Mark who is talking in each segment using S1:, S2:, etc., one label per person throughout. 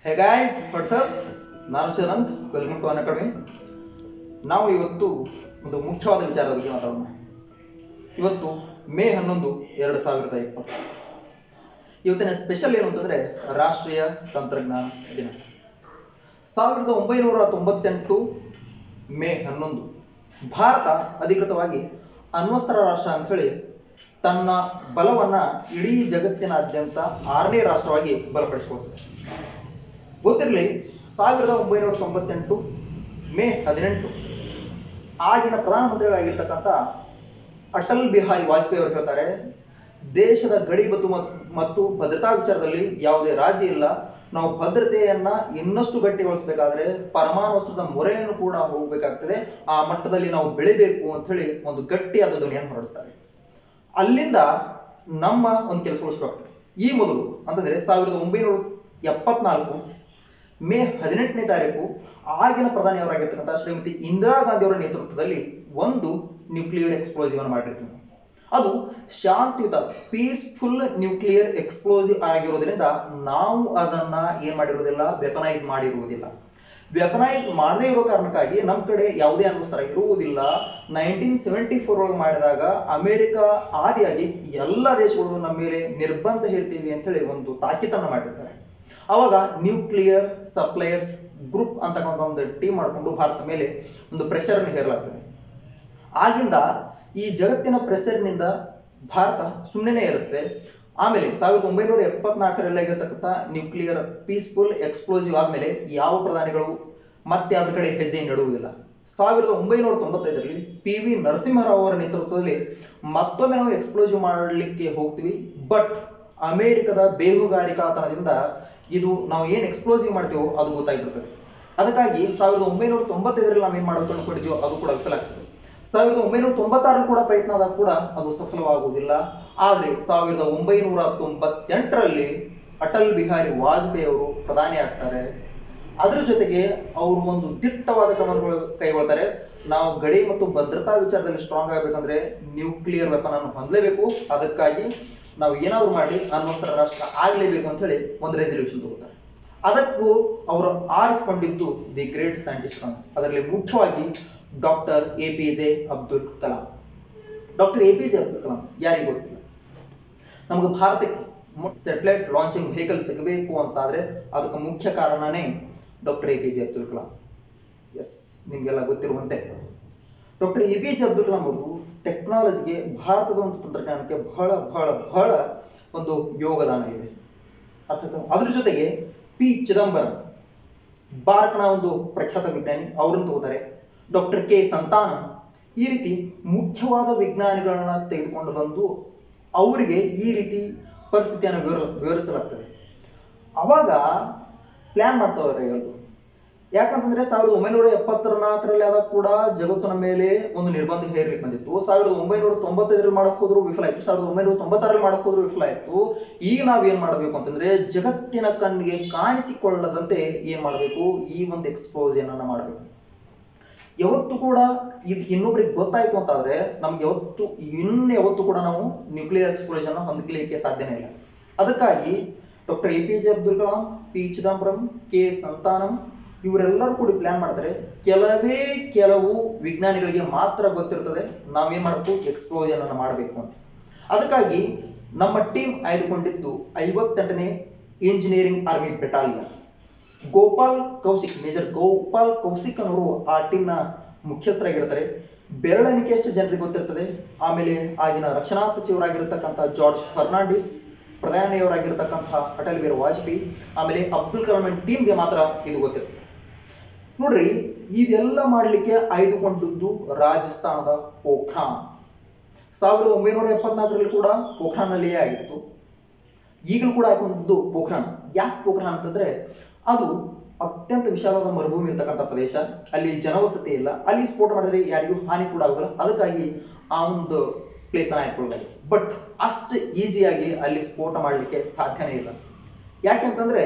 S1: ಹೇ guys what's up ನಾನು Charanth welcome to Unacademy ನಾವು ಇವತ್ತು ಒಂದು ಮುಖ್ಯವಾದ ವಿಚಾರದ ಬಗ್ಗೆ ಮಾತಾಡೋಣ ಇವತ್ತು ಮೇ ಹನ್ನೊಂದು ಎರಡು ಸಾವಿರದ ಇಪ್ಪತ್ತು ಇವತ್ತಿನ ಸ್ಪೆಷಲ್ ಏನು ಅಂತಂದ್ರೆ ರಾಷ್ಟ್ರೀಯ ತಂತ್ರಜ್ಞಾನ ದಿನ ಸಾವಿರದ ಒಂಬೈನೂರ ತೊಂಬತ್ತೆಂಟು ಮೇ ಹನ್ನೊಂದು ಭಾರತ ಅಧಿಕೃತವಾಗಿ ಅಣ್ವಸ್ತ್ರ ರಾಷ್ಟ್ರ ಅಂತ ಹೇಳಿ ತನ್ನ ಬಲವನ್ನ ಇಡೀ ಜಗತ್ತಿನಾದ್ಯಂತ ಆರನೇ ರಾಷ್ಟ್ರವಾಗಿ ಬಲಪಡಿಸಿಕೊಳ್ತದೆ ಗೊತ್ತಿರಲಿ ಸಾವಿರದ ಒಂಬೈನೂರ ತೊಂಬತ್ತೆಂಟು ಮೇ ಹದಿನೆಂಟು ಆಗಿನ ಪ್ರಧಾನಮಂತ್ರಿಗಳಾಗಿರ್ತಕ್ಕಂಥ ಅಟಲ್ ಬಿಹಾರಿ ವಾಜಪೇಯಿ ಅವರು ಹೇಳ್ತಾರೆ ದೇಶದ ಗಡಿ ಮತ್ತು ಮತ್- ಮತ್ತು ಭದ್ರತಾ ವಿಚಾರದಲ್ಲಿ ಯಾವುದೇ ರಾಜಿ ಇಲ್ಲ ನಾವು ಭದ್ರತೆಯನ್ನ ಇನ್ನಷ್ಟು ಗಟ್ಟಿಗೊಳಿಸಬೇಕಾದ್ರೆ ಪರಮಾಣು ಅಸ್ತ್ರದ ಮೊರೆಯನ್ನು ಕೂಡ ಹೋಗಬೇಕಾಗ್ತದೆ ಆ ಮಟ್ಟದಲ್ಲಿ ನಾವು ಬೆಳಿಬೇಕು ಅಂತ ಹೇಳಿ ಒಂದು ಗಟ್ಟಿಯಾದ ಧ್ವನಿಯನ್ನು ಹೊರಡಿಸ್ತಾರೆ ಅಲ್ಲಿಂದ ನಮ್ಮ ಒಂದು ಕೆಲಸಗಳು ಶುರು ಆಗ್ತದೆ ಈ ಮೊದಲು ಅಂತಂದ್ರೆ ಸಾವಿರದ ಒಂಬೈನೂರ ಎಪ್ಪತ್ನಾಲ್ಕು ಮೇ ಹದಿನೆಂಟನೇ ತಾರೀಕು ಆಗಿನ ಪ್ರಧಾನಿಯವರಾಗಿರ್ತಕ್ಕಂಥ ಶ್ರೀಮತಿ ಇಂದಿರಾ ಗಾಂಧಿ ಅವರ ನೇತೃತ್ವದಲ್ಲಿ ಒಂದು ನ್ಯೂಕ್ಲಿಯರ್ ಎಕ್ಸ್ಪ್ಲೋಸಿವ್ ಅನ್ನು ಮಾಡಿರ್ತೀವಿ ನಾವು. ಅದು ಶಾಂತಿಯುತ ಪೀಸ್ಫುಲ್ ನ್ಯೂಕ್ಲಿಯರ್ ಎಕ್ಸ್ಪ್ಲೋಸಿವ್ ಆಗಿರೋದ್ರಿಂದ ನಾವು ಅದನ್ನ ಏನ್ ಮಾಡಿರೋದಿಲ್ಲ ವೆಪನೈಸ್ ಮಾಡಿರುವುದಿಲ್ಲ ವೆಪನೈಸ್ ಮಾಡದೇ ಇರೋ ಕಾರಣಕ್ಕಾಗಿ ನಮ್ಮ ಕಡೆ ಯಾವುದೇ ಅನ್ವಸ್ತ್ರ ಇರುವುದಿಲ್ಲ ನೈನ್ಟೀನ್ ಸೆವೆಂಟಿ ಫೋರ್ ಒಳಗೆ ಮಾಡಿದಾಗ ಅಮೆರಿಕ ಆದಿಯಾಗಿ ಎಲ್ಲ ದೇಶಗಳು ನಮ್ಮ ಮೇಲೆ ನಿರ್ಬಂಧ ಹೇರ್ತೀವಿ ಅಂತ ಹೇಳಿ ಒಂದು ತಾಕೀತನ್ನ ಮಾಡಿರ್ತಾರೆ ಅವಾಗ ನ್ಯೂಕ್ಲಿಯರ್ ಸಪ್ಲೈಯರ್ಸ್ ಗ್ರೂಪ್ ಅಂತಕ್ಕಂಥ ಒಂದು ಟೀಮ್ ಮಾಡಿಕೊಂಡು ಭಾರತ ಮೇಲೆ ಒಂದು ಪ್ರೆಷರ್ ಅನ್ನು ಹೇರಲಾಗ್ತದೆ ಆಗಿಂದ ಈ ಜಗತ್ತಿನ ಪ್ರೆಷರ್ನಿಂದ ಭಾರತ ಸುಮ್ಮನೆ ಇರುತ್ತೆ ಆಮೇಲೆ ಸಾವಿರದ ಒಂಬೈನೂರ ಎಪ್ಪತ್ನಾಲ್ಕರಲ್ಲಿ ಆಗಿರ್ತಕ್ಕಂಥ ನ್ಯೂಕ್ಲಿಯರ್ ಪೀಸ್ಫುಲ್ ಎಕ್ಸ್ಪ್ಲೋಸಿವ್ ಆದ್ಮೇಲೆ ಯಾವ ಪ್ರಧಾನಿಗಳು ಮತ್ತೆ ಅದ್ರ ಕಡೆ ಹೆಜ್ಜೆ ನೆಡುವುದಿಲ್ಲ ಸಾವಿರದ ಒಂಬೈನೂರ ತೊಂಬತ್ತೈದರಲ್ಲಿ ಪಿ ವಿ ನರಸಿಂಹರಾವ್ ಅವರ ನೇತೃತ್ವದಲ್ಲಿ ಮತ್ತೊಮ್ಮೆ ನಾವು ಎಕ್ಸ್ಪ್ಲೋಸಿವ್ ಮಾಡಲಿಕ್ಕೆ ಹೋಗ್ತೀವಿ ಬಟ್ ಅಮೆರಿಕದ ಬೇಹುಗಾರಿಕಾತನದಿಂದ ಇದು ನಾವು ಏನ್ ಎಕ್ಸ್ಪ್ಲೋಸಿವ್ ಮಾಡ್ತೀವೋ ಅದು ಗೊತ್ತಾಗ್ಬಿಡ್ತದೆ ಅದಕ್ಕಾಗಿ ಸಾವಿರದ ಒಂಬೈನೂರ ತೊಂಬತ್ತೈದರಲ್ಲಿ ನಾವು ಏನ್ ಮಾಡಬೇಕು ಅನ್ಕೊಂಡಿದ್ಯೋ ಅದು ಕೂಡ ವಿಫಲ ಆಗ್ತದೆ ಸಾವಿರದ ಒಂಬೈನೂರ ತೊಂಬತ್ತಾರಲ್ಲಿ ಕೂಡ ಪ್ರಯತ್ನ ಆದಾಗ ಕೂಡ ಅದು ಸಫಲವಾಗುವುದಿಲ್ಲ ಆದ್ರೆ ಸಾವಿರದ ಒಂಬೈನೂರ ತೊಂಬತ್ತೆಂಟರಲ್ಲಿ ಅಟಲ್ ಬಿಹಾರಿ ವಾಜಪೇಯಿ ಅವರು ಪ್ರಧಾನಿ ಆಗ್ತಾರೆ ಅದರ ಜೊತೆಗೆ ಅವರು ಒಂದು ದಿಟ್ಟವಾದ ಕ್ರಮಗಳು ಕೈಗೊಳ್ತಾರೆ ನಾವು ಗಡಿ ಮತ್ತು ಭದ್ರತಾ ವಿಚಾರದಲ್ಲಿ ಸ್ಟ್ರಾಂಗ್ ಆಗಬೇಕಂದ್ರೆ ನ್ಯೂಕ್ಲಿಯರ್ ವೆಪನ್ ಅನ್ನು ಹೊಂದಲೇಬೇಕು ಅದಕ್ಕಾಗಿ ನಾವು ಏನಾದ್ರು ಮಾಡಿ ಅಣ್ವಸ್ತ್ರ ರಾಷ್ಟ್ರ ಆಗ್ಲೇಬೇಕು ಅಂತ ಹೇಳಿ ಒಂದು ರೆಸಲ್ಯೂಷನ್ ತಗೋತಾರೆ ಅದಕ್ಕೂ ಅವರು ಆರಿಸಿಕೊಂಡಿದ್ದು ದಿ ಗ್ರೇಟ್ ಸೈಂಟಿಸ್ಟ್ ಅಂತ ಅದರಲ್ಲಿ ಮುಖ್ಯವಾಗಿ doctor A P J Abdul Kalam doctor A P J Abdul Kalam ಯಾರಿಗೂ ಗೊತ್ತಿಲ್ಲ ನಮಗೆ ಭಾರತಕ್ಕೆ ಸೆಟಲೈಟ್ ಲಾಂಚಿಂಗ್ ವೆಹಿಕಲ್ ಸಿಗಬೇಕು ಅಂತಾದ್ರೆ ಅದಕ್ಕೆ ಮುಖ್ಯ ಕಾರಣನೇ doctor A P J Abdul Kalam yes ನಿಮ್ಗೆಲ್ಲ ಗೊತ್ತಿರುವಂತೆ doctor A P J Abdul Kalam ಅವರು ಟೆಕ್ನಾಲಜಿಗೆ ಭಾರತದ ಒಂದು ತಂತ್ರಜ್ಞಾನಕ್ಕೆ ಬಹಳ ಬಹಳ ಬಹಳ ಒಂದು ಯೋಗದಾನ ಇದೆ ಅರ್ಥ ಆಯ್ತಾ? ಅದ್ರ ಜೊತೆಗೆ ಪಿ ಚಿದಂಬರಂ ಭಾರತನ ಒಂದು ಪ್ರಖ್ಯಾತ ವಿಜ್ಞಾನಿ ಅವರನ್ನು ತಗೋತಾರೆ ಡಾಕ್ಟರ್ ಕೆ ಸಂತಾನ ಈ ರೀತಿ ಮುಖ್ಯವಾದ ವಿಜ್ಞಾನಿಗಳನ್ನ ತೆಗೆದುಕೊಂಡು ಬಂದು ಅವರಿಗೆ ಈ ರೀತಿ ಪರಿಸ್ಥಿತಿಯನ್ನು ವಿವರ ವಿವರಿಸಲಾಗ್ತದೆ ಅವಾಗ ಪ್ಲಾನ್ ಮಾಡ್ತಾವ್ರೆ ಎಲ್ಲರೂ ಯಾಕಂತಂದ್ರೆ ಸಾವಿರದ ಒಂಬೈನೂರ ಎಪ್ಪತ್ತರ ನಾಲ್ಕರಲ್ಲಿ ಆದಾಗ ಕೂಡ ಜಗತ್ತಿನ ಮೇಲೆ ಒಂದು ನಿರ್ಬಂಧ ಹೇರ್ಲಿಕ್ಕೆ ಬಂದಿತ್ತು ಸಾವಿರದ ಒಂಬೈನೂರ ತೊಂಬತ್ತೈದರಲ್ಲಿ ಮಾಡಕ್ ಹೋದ್ರು ವಿಫಲ ಆಯ್ತು ಸಾವಿರದ ಒಂಬೈನೂರ ತೊಂಬತ್ತಾರಲ್ಲಿ ಮಾಡಕ್ ಹೋದ್ರು ವಿಫಲ ಆಯ್ತು ಈಗ ನಾವ್ ಏನ್ ಮಾಡ್ಬೇಕು ಅಂತಂದ್ರೆ ಜಗತ್ತಿನ ಕಣ್ಣಿಗೆ ಕಾಣಿಸಿಕೊಳ್ಳದಂತೆ ಏನ್ ಮಾಡ್ಬೇಕು ಈ ಒಂದು ಎಕ್ಸ್ಪೋಷನ್ ಅನ್ನ ಮಾಡ್ಬೇಕು ಯಾವತ್ತು ಕೂಡ ಇದು ಇನ್ನೊಬ್ರಿಗೆ ಗೊತ್ತಾಯ್ತು ಅಂತಾದ್ರೆ ನಮ್ಗೆ ಯಾವತ್ತು ಇನ್ನು ಯಾವತ್ತು ಕೂಡ ನಾವು ನ್ಯೂಕ್ಲಿಯರ್ ಎಕ್ಸ್ಪ್ಲೋಷನ್ ಹೊಂದಲಿಕ್ಕೆ ಸಾಧ್ಯನೇ ಇಲ್ಲ ಅದಕ್ಕಾಗಿ doctor A P J Abdul Kalam P Chidambaram K Santhanam ಇವರೆಲ್ಲರೂ ಕೂಡ ಪ್ಲಾನ್ ಮಾಡ್ತಾರೆ ಕೆಲವೇ ಕೆಲವು ವಿಜ್ಞಾನಿಗಳಿಗೆ ಮಾತ್ರ ಗೊತ್ತಿರ್ತದೆ ನಾವೇನ್ ಮಾಡಬೇಕು ಎಕ್ಸ್ಪ್ಲೋಷನ್ ಅನ್ನ ಮಾಡಬೇಕು ಅಂತ ಅದಕ್ಕಾಗಿ ನಮ್ಮ ಟೀಮ್ ಆಯ್ದುಕೊಂಡಿದ್ದು ಐವತ್ತೆಂಟನೇ engineering army battalion Gopal Kaushik major Gopal Kaushik ಅನ್ನೋರು ಆ ಟೀಮ್ ನ ಮುಖ್ಯಸ್ಥರಾಗಿರ್ತಾರೆ ಬೆರಳೆಣಿಕೆಯಷ್ಟು ಜನರಿಗೆ ಗೊತ್ತಿರ್ತದೆ ಆಮೇಲೆ ಆಗಿನ ರಕ್ಷಣಾ ಸಚಿವರಾಗಿರ್ತಕ್ಕಂಥ ಜಾರ್ಜ್ ಫರ್ನಾಂಡಿಸ್ ಪ್ರಧಾನಿಯವರಾಗಿರ್ತಕ್ಕಂಥ ಅಟಲ್ ಬಿಹಾರಿ ವಾಜಪೇಯಿ ಆಮೇಲೆ ಅಬ್ದುಲ್ ಕಲಾಂ ಟೀಮ್ಗೆ ಮಾತ್ರ ಇದು ಗೊತ್ತಿರ್ತದೆ ನೋಡ್ರಿ ಇದೆಲ್ಲ ಮಾಡ್ಲಿಕ್ಕೆ ಆಯ್ದುಕೊಂಡದ್ದು ರಾಜಸ್ಥಾನದ ಪೋಖ್ರಾನ್ ಸಾವಿರದ ಒಂಬೈನೂರ ಎಪ್ಪತ್ನಾಲ್ಕರಲ್ಲಿ ಕೂಡ ಪೋಖ್ರಾನ್ನಲ್ಲಿಯೇ ಆಗಿತ್ತು ಈಗಲೂ ಕೂಡ ಹಾಕೊಂಡಿದ್ದು ಪೋಖ್ರಾನ್ ಯಾಕೆ ಪೋಖ್ರಾನ್ ಅಂತಂದ್ರೆ ಅದು ಅತ್ಯಂತ ವಿಶಾಲವಾದ ಮರುಭೂಮಿ ಇರ್ತಕ್ಕಂಥ ಪ್ರದೇಶ ಅಲ್ಲಿ ಜನವಸತಿ ಇಲ್ಲ ಅಲ್ಲಿ ಸ್ಫೋಟ ಮಾಡಿದ್ರೆ ಯಾರಿಗೂ ಹಾನಿ ಕೂಡ ಆಗೋದಿಲ್ಲ ಅದಕ್ಕಾಗಿ ಆ ಒಂದು ಪ್ಲೇಸ್ ಅನ್ನ ಆಯ್ಕೊಳ್ಳೋದು ಬಟ್ ಅಷ್ಟು ಈಸಿಯಾಗಿ ಅಲ್ಲಿ ಸ್ಫೋಟ ಮಾಡಲಿಕ್ಕೆ ಸಾಧ್ಯನೇ ಇಲ್ಲ ಯಾಕೆಂತಂದ್ರೆ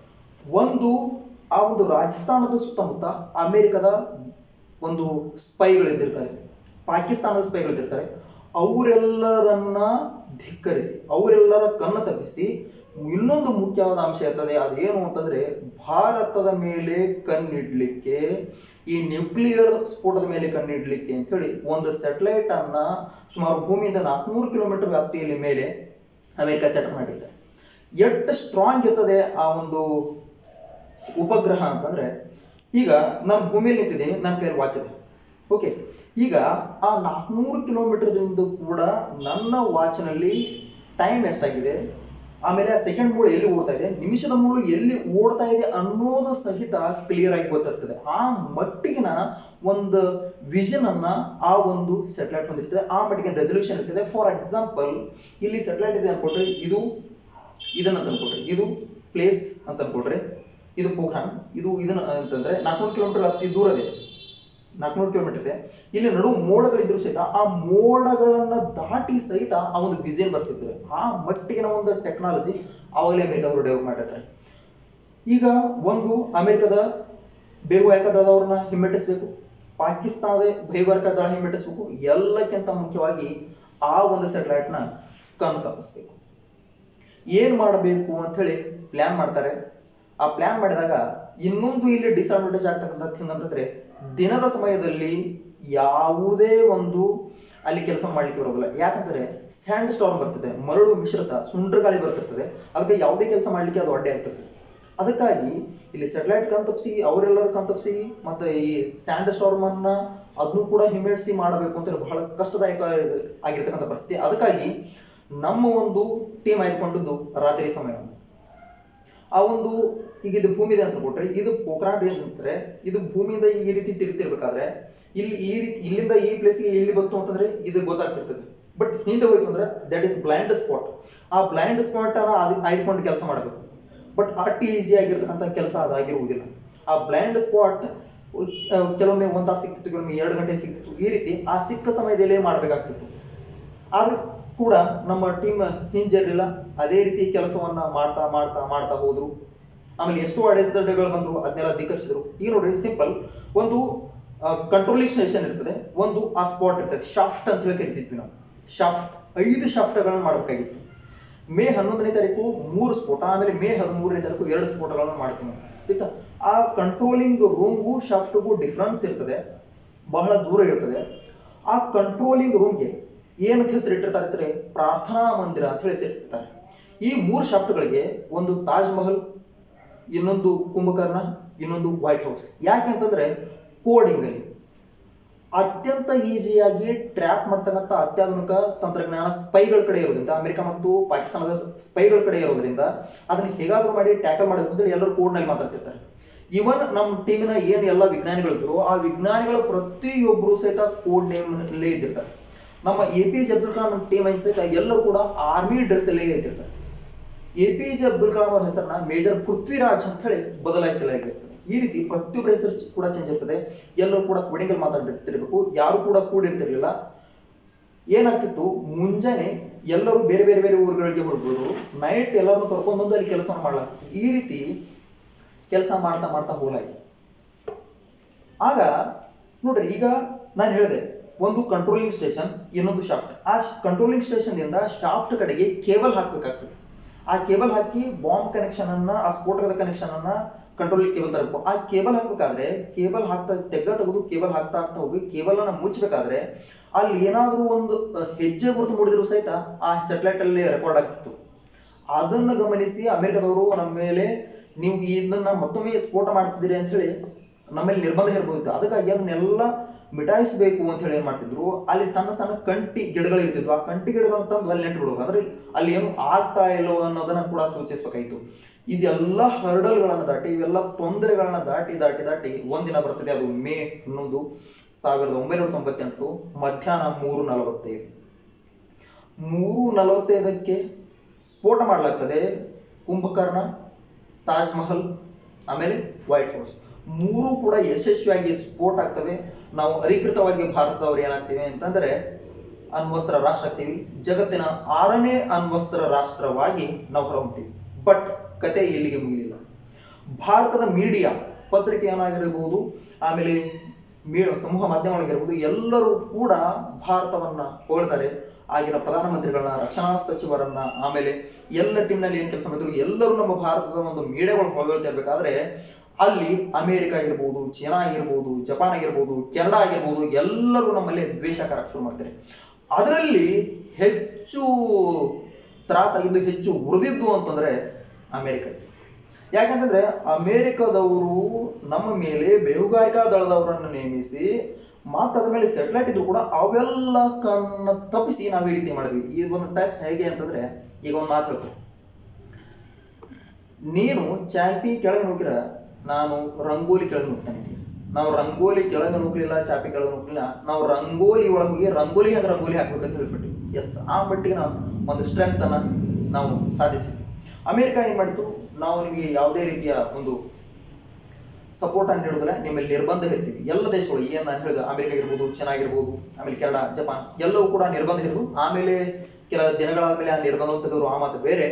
S1: ಒಂದು ಆ ಒಂದು ರಾಜಸ್ಥಾನದ ಸುತ್ತಮುತ್ತ ಅಮೆರಿಕದ ಒಂದು ಸ್ಪೈಗಳಿದ್ದಿರ್ತಾರೆ ಪಾಕಿಸ್ತಾನದ ಸ್ಪೈಗಳಿದ್ದಿರ್ತಾರೆ ಅವರೆಲ್ಲರನ್ನ ಧಿಕ್ಕರಿಸಿ ಅವರೆಲ್ಲರ ಕಣ್ಣು ತಪ್ಪಿಸಿ ಇನ್ನೊಂದು ಮುಖ್ಯವಾದ ಅಂಶ ಇರ್ತದೆ ಅದೇನು ಅಂತಂದ್ರೆ ಭಾರತದ ಮೇಲೆ ಕಣ್ಣಿಡ್ಲಿಕ್ಕೆ ಈ ನ್ಯೂಕ್ಲಿಯರ್ ಸ್ಫೋಟದ ಮೇಲೆ ಕಣ್ಣಿಡ್ಲಿಕ್ಕೆ ಅಂತ ಹೇಳಿ ಒಂದು ಸ್ಯಾಟಲೈಟ್ ಅನ್ನ ಸುಮಾರು ಭೂಮಿಯಿಂದ ನಾಲ್ಕುನೂರು ಕಿಲೋಮೀಟರ್ ವ್ಯಾಪ್ತಿಯಲ್ಲಿ ಮೇಲೆ ಅಮೆರಿಕ ಸೆಟ್ ಮಾಡಿದೆ ಎಷ್ಟು ಸ್ಟ್ರಾಂಗ್ ಇರ್ತದೆ ಆ ಒಂದು ಉಪಗ್ರಹ ಅಂತಂದ್ರೆ ಈಗ ನಾನು ಭೂಮಿಯಲ್ಲಿ ನಿಂತಿದ್ದೀನಿ ನನ್ನ ಕೈಯಲ್ಲಿ ವಾಚ್ ಇದೆ ಓಕೆ ಈಗ ಆ ನಾಲ್ಕುನೂರು ಕಿಲೋಮೀಟರ್ದಿಂದ ಕೂಡ ನನ್ನ ವಾಚ್ನಲ್ಲಿ ಟೈಮ್ ಎಷ್ಟಾಗಿದೆ ಆಮೇಲೆ ಆ ಸೆಕೆಂಡ್ ಮೂಳು ಎಲ್ಲಿ ಓಡ್ತಾ ಇದೆ ನಿಮಿಷದ ಮೂಳು ಎಲ್ಲಿ ಓಡ್ತಾ ಇದೆ ಅನ್ನೋದು ಸಹಿತ ಕ್ಲಿಯರ್ ಆಗಿ ಗೊತ್ತಿರ್ತದೆ ಆ ಮಟ್ಟಿಗಿನ ಒಂದು ವಿಷನ್ ಅನ್ನ ಆ ಒಂದು ಸೆಟಲೈಟ್ ಹೊಂದಿರ್ತದೆ ಆ ಮಟ್ಟಿಗೆ ರೆಸಲ್ಯೂಷನ್ ಇರ್ತದೆ ಫಾರ್ ಎಕ್ಸಾಂಪಲ್ ಇಲ್ಲಿ ಸೆಟಲೈಟ್ ಇದೆ ಅನ್ಕೊಟ್ರೆ ಇದು ಇದನ್ನ ಅಂತ ಅನ್ಕೊಟ್ರಿ ಇದು ಪ್ಲೇಸ್ ಅಂತ ಅನ್ಕೊಟ್ರೆ ಇದು ಪೋಖ್ರಾನ್ ಇದು ಇದನ್ನ ಅಂತಂದ್ರೆ ನಾಲ್ಕುನೂರು ಕಿಲೋಮೀಟರ್ ವ್ಯಾಪ್ತಿ ದೂರ ಇದೆ ನಾಲ್ಕುನೂರು ಕಿಲೋಮೀಟರ್ ಇದೆ ಇಲ್ಲಿ ನಡುವು ಮೋಡಗಳಿದ್ರು ಸಹಿತ ಆ ಮೋಡಗಳನ್ನ ದಾಟಿ ಸಹಿತ ಆ ಒಂದು ವಿಷನ್ ಬರ್ತಿರ್ತದೆ ಆ ಮಟ್ಟಿಗಿನ ಒಂದು ಟೆಕ್ನಾಲಜಿ ಅವಾಗಲೇ ಅಮೆರಿಕದವರು ಡೆವಲಪ್ ಮಾಡಿರ್ತಾರೆ ಈಗ ಒಂದು ಅಮೆರಿಕದ ಬೇಗುವಾರಿಕ ದಳದವ್ರನ್ನ ಹಿಮ್ಮೆಟ್ಟಿಸ್ಬೇಕು ಪಾಕಿಸ್ತಾನದ ಬೇಗುವಾರಿಕ ದಳ ಹಿಮ್ಮೆಟ್ಟಿಸ್ಬೇಕು ಎಲ್ಲಕ್ಕಿಂತ ಮುಖ್ಯವಾಗಿ ಆ ಒಂದು satellite ನ ಕಣ್ಣು ತಪ್ಪಿಸ್ಬೇಕು ಏನ್ ಮಾಡಬೇಕು ಅಂತ ಹೇಳಿ ಪ್ಲಾನ್ ಮಾಡ್ತಾರೆ ಆ ಪ್ಲಾನ್ ಮಾಡಿದಾಗ ಇನ್ನೊಂದು ಇಲ್ಲಿ ಡಿಸ್ಅಡ್ವಾಂಟೇಜ್ ಆಗ್ತಕ್ಕಂಥದ್ದು ಹೆಂಗಂತಂದ್ರೆ ದಿನದ ಸಮಯದಲ್ಲಿ ಯಾವುದೇ ಒಂದು ಅಲ್ಲಿ ಕೆಲಸ ಮಾಡ್ಲಿಕ್ಕೆ ಬರೋದಿಲ್ಲ ಯಾಕಂದ್ರೆ ಸ್ಯಾಂಡ್ ಸ್ಟಾರ್ಮ್ ಬರ್ತದೆ ಮರಳು ಮಿಶ್ರಿತ ಸುಂಡ್ರ ಗಾಳಿ ಬರ್ತಿರ್ತದೆ ಅದಕ್ಕೆ ಯಾವುದೇ ಕೆಲಸ ಮಾಡ್ಲಿಕ್ಕೆ ಅದು ಅಡ್ಡೆ ಆಗ್ತದೆ ಅದಕ್ಕಾಗಿ ಇಲ್ಲಿ ಸೆಟಲೈಟ್ ಕಣ್ತಪ್ಸಿ ಅವರೆಲ್ಲರೂ ಕಣ್ತಪ್ಸಿ ಮತ್ತೆ ಈ ಸ್ಯಾಂಡ್ ಸ್ಟಾರ್ಮ್ ಅನ್ನ ಅದನ್ನು ಕೂಡ ಹಿಮ್ಮೆಡಿಸಿ ಮಾಡಬೇಕು ಅಂತ ಬಹಳ ಕಷ್ಟದಾಯಕ ಆಗಿರ್ತಕ್ಕಂಥ ಪರಿಸ್ಥಿತಿ ಅದಕ್ಕಾಗಿ ನಮ್ಮ ಒಂದು ಟೀಮ್ ಆಯ್ದುಕೊಂಡದ್ದು ರಾತ್ರಿ ಸಮಯ ಆ ಒಂದು ಈಗ ಇದು ಭೂಮಿ ಇದೆ ಅಂತ ಕೊಟ್ರೆ ಇದು ಪೋಖ್ರಾನ್ ರೇಂಜ್ ಅಂತಾರೆ ಇದು ಭೂಮಿಯಿಂದ ಈ ರೀತಿ ತಿರುಗ್ತಿರ್ಬೇಕಾದ್ರೆ ಇಲ್ಲಿ ಈ ರೀತಿ ಇಲ್ಲಿಂದ ಈ ಪ್ಲೇಸ್ಗೆ ಇಲ್ಲಿ ಬಂತು ಅಂತಂದ್ರೆ ಇದು ಗೊತ್ತಾಗ್ತಿರ್ತದೆ ಬಟ್ ಹಿಂದೆ ಹೋಯ್ತು ಅಂದ್ರೆ ದಟ್ ಇಸ್ ಬ್ಲೈಂಡ್ ಸ್ಪಾಟ್ ಆ ಬ್ಲೈಂಡ್ ಸ್ಪಾಟ್ ಅನ್ನ ಅದು ಆಯ್ದುಕೊಂಡು ಕೆಲಸ ಮಾಡಬೇಕು ಬಟ್ ಅಟ್ ಈಸಿ ಆಗಿರ್ತಕ್ಕಂಥ ಕೆಲಸ ಅದಾಗಿರುವುದಿಲ್ಲ ಆ ಬ್ಲೈಂಡ್ ಸ್ಪಾಟ್ ಕೆಲವೊಮ್ಮೆ ಒಂದ್ ತಾಸು ಸಿಕ್ತಿತ್ತು ಕೆಲವೊಮ್ಮೆ ಎರಡು ಗಂಟೆ ಸಿಕ್ತಿತ್ತು ಈ ರೀತಿ ಆ ಸಿಕ್ಕ ಸಮಯದಲ್ಲೇ ಮಾಡ್ಬೇಕಾಗ್ತಿತ್ತು ಆದ್ರೂ ಕೂಡ ನಮ್ಮ ಟೀಮ್ ಹಿಂಜರಿಲ್ಲ ಅದೇ ರೀತಿ ಕೆಲಸವನ್ನ ಮಾಡ್ತಾ ಮಾಡ್ತಾ ಮಾಡ್ತಾ ಹೋದ್ರು ಆಮೇಲೆ ಎಷ್ಟು ಅಡೆತಡೆಗಳು ಬಂದ್ರು ಅದನ್ನೆಲ್ಲ ಧಿಕ್ಕರಿಸಿದ್ರು ಈಗ ನೋಡ್ರಿ ಸಿಂಪಲ್ ಒಂದು ಕಂಟ್ರೋಲಿಂಗ್ ಸ್ಟೇಷನ್ ಇರ್ತದೆ ಒಂದು ಆ ಸ್ಪಾಟ್ ಇರ್ತದೆ ಶಾಫ್ಟ್ ಅಂತ ಹೇಳಿ ಕರಿತಿದ್ವಿ ನಾವು ಶಾಫ್ಟ್ ಐದು ಶಾಫ್ಟ್ಗಳನ್ನ ಮಾಡಬೇಕಾಗಿತ್ತು ಮೇ ಹನ್ನೊಂದನೇ ತಾರೀಕು ಮೂರು ಸ್ಫೋಟ ಆಮೇಲೆ ಮೇ ಹದಿಮೂರನೇ ತಾರೀಕು ಎರಡು ಸ್ಫೋಟಗಳನ್ನ ಮಾಡ್ತೀವಿ ನಾವು ಆಯ್ತಾ ಆ ಕಂಟ್ರೋಲಿಂಗ್ ರೂಮ್ಗೂ ಶಾಫ್ಟ್ಗೂ ಡಿಫ್ರೆನ್ಸ್ ಇರ್ತದೆ ಬಹಳ ದೂರ ಇರ್ತದೆ ಆ ಕಂಟ್ರೋಲಿಂಗ್ ರೂಮ್ಗೆ ಏನಂತ ಹೆಸರು ಇಟ್ಟಿರ್ತಾರೆ ಅಂದ್ರೆ ಪ್ರಾರ್ಥನಾ ಮಂದಿರ ಅಂತ ಹೇಳಿ ಹೆಸರಿಟ್ಟಿರ್ತಾರೆ ಈ ಮೂರು ಶಾಫ್ಟ್ಗಳಿಗೆ ಒಂದು ತಾಜ್ ಮಹಲ್ ಇನ್ನೊಂದು ಕುಂಭಕರ್ಣ ಇನ್ನೊಂದು ವೈಟ್ ಹೌಸ್ ಯಾಕೆ ಅಂತಂದ್ರೆ ಕೋಡಿಂಗ್ ಅಲ್ಲಿ ಅತ್ಯಂತ ಈಸಿಯಾಗಿ ಟ್ರ್ಯಾಪ್ ಮಾಡ್ತಕ್ಕಂಥ ಅತ್ಯಾಧುನಿಕ ತಂತ್ರಜ್ಞಾನ ಸ್ಪೈಗಳ ಕಡೆ ಇರೋದ್ರಿಂದ ಅಮೆರಿಕ ಮತ್ತು ಪಾಕಿಸ್ತಾನದ ಸ್ಪೈಗಳ ಕಡೆ ಇರೋದ್ರಿಂದ ಅದನ್ನ ಹೇಗಾದ್ರೂ ಮಾಡಿ ಟ್ಯಾಕಲ್ ಮಾಡಬೇಕು ಅಂತೇಳಿ ಎಲ್ಲರೂ ಕೋಡ್ನಲ್ಲಿ ಮಾತಾಡ್ತಿರ್ತಾರೆ ಇವನ್ ನಮ್ಮ ಟೀಮಿನ ಏನ್ ಎಲ್ಲ ವಿಜ್ಞಾನಿಗಳಿದ್ರು ಆ ವಿಜ್ಞಾನಿಗಳ ಪ್ರತಿಯೊಬ್ಬರು ಸಹಿತ ಕೋಡ್ ನೇಮ್ ನಲ್ಲೇ ಇದ್ದಿರ್ತಾರೆ ನಮ್ಮ A P J Abdul Kalam team ಸಹಿತ ಎಲ್ಲರೂ ಕೂಡ ಆರ್ಮಿ ಡ್ರೆಸ್ ಅಲ್ಲೇ ಇದ್ದಿರ್ತಾರೆ A P J Abdul Kalam ಅವರ ಹೆಸರನ್ನ ಮೇಜರ್ ಪೃಥ್ವಿರಾಜ್ ಅಂತ ಹೇಳಿ ಬದಲಾಯಿಸಲಾಗಿರ್ತದೆ ಈ ರೀತಿ ಪ್ರತಿಯೊಬ್ಬರ ಹೆಸರು ಚ- ಕೂಡ ಚೇಂಜ್ ಇರ್ತದೆ ಎಲ್ಲರೂ ಕೂಡ ಕೋಡಿಂಗಲ್ಲಿ ಮಾತಾಡ್ತಿರ್ಬೇಕು ಯಾರು ಕೂಡ ಕೂಡಿರ್ತಿರ್ಲಿಲ್ಲ ಏನಾಗ್ತಿತ್ತು ಮುಂಜಾನೆ ಎಲ್ಲರೂ ಬೇರೆ ಬೇರೆ ಬೇರೆ ಊರುಗಳಿಗೆ ಹೊರಡ್ಬೋದು ನೈಟ್ ಎಲ್ಲರನ್ನು ಕರ್ಕೊಂಡ್ ಬಂದು ಅಲ್ಲಿ ಕೆಲಸ ಮಾಡ್ಲಾಗ್ತಿತ್ತು ಈ ರೀತಿ ಕೆಲಸ ಮಾಡ್ತಾ ಮಾಡ್ತಾ ಹೋಲಾಗಿ ಆಗ ನೋಡ್ರಿ ಈಗ ನಾನು ಹೇಳಿದೆ ಒಂದು ಕಂಟ್ರೋಲಿಂಗ್ ಸ್ಟೇಷನ್ ಇನ್ನೊಂದು ಶಾಫ್ಟ್ ಆ ಕಂಟ್ರೋಲಿಂಗ್ ಸ್ಟೇಷನ್ ಇಂದ ಶಾಫ್ಟ್ ಕಡೆಗೆ ಕೇಬಲ್ ಹಾಕ್ಬೇಕಾಗ್ತದೆ ಆ ಕೇಬಲ್ ಹಾಕಿ ಬಾಂಬ್ ಕನೆಕ್ಷನ್ ಅನ್ನ ಆ ಸ್ಫೋಟಕದ ಕನೆಕ್ಷನ್ ಅನ್ನ ಕಂಟ್ರೋಲಿಂಗ್ ಕೇಬಲ್ ತರಬೇಕು ಆ ಕೇಬಲ್ ಹಾಕ್ಬೇಕಾದ್ರೆ ಕೇಬಲ್ ಹಾಕ್ತಾ ತೆಗ್ಗ ತೆಗೆದು ಕೇಬಲ್ ಹಾಕ್ತಾ ಹಾಕ್ತಾ ಹೋಗಿ ಕೇಬಲ್ ಅನ್ನ ಮುಚ್ಚಬೇಕಾದ್ರೆ ಅಲ್ಲಿ ಏನಾದ್ರೂ ಒಂದು ಅಹ್, ಹೆಜ್ಜೆ ಗುರುತು ಮೂಡಿದ್ರು ಸಹಿತ ಆ ಸೆಟಲೈಟ್ ಅಲ್ಲಿ ರೆಕಾರ್ಡ್ ಆಗ್ತಿತ್ತು ಅದನ್ನ ಗಮನಿಸಿ ಅಮೆರಿಕದವರು ನಮ್ಮ ಮೇಲೆ ನೀವು ಇದನ್ನ ಮತ್ತೊಮ್ಮೆ ಸ್ಫೋಟ ಮಾಡ್ತಿದ್ದೀರಿ ಅಂತ ಹೇಳಿ ನಮ್ಮಲ್ಲಿ ನಿರ್ಬಂಧ ಹೇರ್ಬೋದಿತ್ತು ಅದಕ್ಕಾಗಿ ಅದನ್ನೆಲ್ಲ ಮಿಟಾಯಿಸಬೇಕು ಅಂತ ಹೇಳಿ ಏನ್ ಮಾಡ್ತಿದ್ರು ಅಲ್ಲಿ ಸಣ್ಣ ಸಣ್ಣ ಕಂಟಿ ಗಿಡಗಳು ಇರ್ತಿದ್ವು ಆ ಕಂಟಿ ಗಿಡಗಳನ್ನ ತಂದು ಅಲ್ಲಿ ನೆಟ್ಟು ಬಿಡೋದು ಅಂದ್ರೆ ಅಲ್ಲಿ ಏನು ಆಗ್ತಾ ಇಲ್ಲೋ ಅನ್ನೋದನ್ನ ಕೂಡ ಸೂಚಿಸಬೇಕಾಗಿತ್ತು ಇದೆಲ್ಲ ಹರ್ಡಲ್ಗಳನ್ನ ದಾಟಿ ಇವೆಲ್ಲ ತೊಂದರೆಗಳನ್ನ ದಾಟಿ ದಾಟಿ ದಾಟಿ ಒಂದಿನ ಬರ್ತದೆ ಅದು ಮೇ ಹನ್ನೊಂದು ಸಾವಿರದ ಒಂಬೈನೂರ ತೊಂಬತ್ತೆಂಟು ಮಧ್ಯಾಹ್ನ ಮೂರು ನಲವತ್ತೈದು ಮೂರು ನಲವತ್ತೈದಕ್ಕೆ ಸ್ಫೋಟ ಮಾಡಲಾಗ್ತದೆ ಕುಂಭಕರ್ಣ ತಾಜ್ ಮಹಲ್ ಆಮೇಲೆ ವೈಟ್ ಹೌಸ್ ಮೂರು ಕೂಡ ಯಶಸ್ವಿಯಾಗಿ ಸ್ಫೋಟ ಆಗ್ತವೆ ನಾವು ಅಧಿಕೃತವಾಗಿ ಭಾರತದವರು ಏನಾಗ್ತೀವಿ ಅಂತಂದ್ರೆ ಅಣ್ವಸ್ತ್ರ ರಾಷ್ಟ್ರ ಆಗ್ತೀವಿ ಜಗತ್ತಿನ ಆರನೇ ಅಣ್ವಸ್ತ್ರ ರಾಷ್ಟ್ರವಾಗಿ ನಾವು ಹೊರಹೊಮ್ತೀವಿ ಬಟ್ ಕತೆ ಇಲ್ಲಿಗೆ ಮುಗಿಲಿಲ್ಲ ಭಾರತದ ಮೀಡಿಯಾ ಪತ್ರಿಕೆ ಏನಾಗಿರಬಹುದು ಆಮೇಲೆ ಮೀ- ಸಮೂಹ ಮಾಧ್ಯಮಗಳಾಗಿರ್ಬೋದು ಎಲ್ಲರೂ ಕೂಡ ಭಾರತವನ್ನ ಹೊಗಳ್ತಾರೆ ಆಗಿನ ಪ್ರಧಾನಮಂತ್ರಿಗಳನ್ನ ರಕ್ಷಣಾ ಸಚಿವರನ್ನ ಆಮೇಲೆ ಎಲ್ಲ ಟೀಮ್ನಲ್ಲಿ ಏನ್ ಕೆಲಸ ಮಾಡಿದ್ರು ಎಲ್ಲರೂ ನಮ್ಮ ಭಾರತದ ಒಂದು ಮೀಡಿಯಾಗಳು ಹೊಗಳ್ತಾ ಇರ್ಬೇಕಾದ್ರೆ ಅಲ್ಲಿ ಅಮೆರಿಕ ಆಗಿರ್ಬೋದು ಚೀನಾ ಆಗಿರ್ಬೋದು ಜಪಾನ್ ಆಗಿರ್ಬೋದು ಕೆನಡಾ ಆಗಿರ್ಬೋದು ಎಲ್ಲರೂ ನಮ್ಮಲ್ಲಿ ದ್ವೇಷಕರ ಶುರು ಮಾಡ್ತಾರೆ ಅದರಲ್ಲಿ ಹೆಚ್ಚು ತ್ರಾಸಾಗಿದ್ದು ಹೆಚ್ಚು ಉಳಿದಿದ್ದು ಅಂತಂದ್ರೆ ಅಮೆರಿಕ ಯಾಕಂತಂದ್ರೆ ಅಮೆರಿಕದವರು ನಮ್ಮ ಮೇಲೆ ಬೇಹುಗಾರಿಕಾ ದಳದವರನ್ನು ನೇಮಿಸಿ ಮತ್ತೆ ಅದ್ರ ಮೇಲೆ ಸೆಟಲೈಟ್ ಇದ್ರು ಕೂಡ ಅವೆಲ್ಲ ಕನ್ನ ತಪ್ಪಿಸಿ ನಾವು ಈ ರೀತಿ ಮಾಡಿದ್ವಿ ಈ ಒಂದು ಟೈಪ್ ಹೇಗೆ ಅಂತಂದ್ರೆ ಈಗ ಒಂದು ಮಾತು ಹೇಳ್ತಾರೆ ನೀನು ಚಾಪಿ ಕೆಳಗೆ ನುಗ್ಗಿರ ನಾನು ರಂಗೋಲಿ ಕೆಳಗೆ ನುಗ್ತಾನೆ ನಾವು ರಂಗೋಲಿ ಕೆಳಗೆ ನುಗ್ಲಿಲ್ಲ ಚಾಪಿ ಕೆಳಗೆ ನುಗ್ಲಿಲ್ಲ ನಾವು ರಂಗೋಲಿ ಒಳಗೆ ಹೋಗಿ ರಂಗೋಲಿ ಹಾಗೆ ರಂಗೋಲಿ ಹಾಕ್ಬೇಕಂತ ಹೇಳ್ಬಿಟ್ಟು ಎಸ್ ಆ ಮಟ್ಟಿಗೆ ನಾವು ಒಂದು ಸ್ಟ್ರೆಂತ್ ಅನ್ನ ನಾವು ಸಾಧಿಸಿದ್ವಿ ಅಮೆರಿಕ ಏನ್ ಮಾಡಿತು ನಾವು ನಿಮಗೆ ಯಾವುದೇ ರೀತಿಯ ಒಂದು ಸಪೋರ್ಟ್ ಅನ್ನು ನೀಡುದಿಲ್ಲ ನಿಮ್ಮಲ್ಲಿ ನಿರ್ಬಂಧ ಇರ್ತೀವಿ ಎಲ್ಲ ದೇಶಗಳು ಏನ್ ನಾನು ಹೇಳಿದ ಅಮೆರಿಕ ಇರ್ಬೋದು ಚೀನಾ ಆಗಿರ್ಬೋದು ಆಮೇಲೆ ಕೆನಡಾ ಜಪಾನ್ ಎಲ್ಲವೂ ಕೂಡ ನಿರ್ಬಂಧ ಇರೋದು ಆಮೇಲೆ ಕೆಲ ದಿನಗಳಾದ್ಮೇಲೆ ಆ ನಿರ್ಬಂಧವನ್ನು ತೆಗೆದ್ರು ಆ ಮಾತು ಬೇರೆ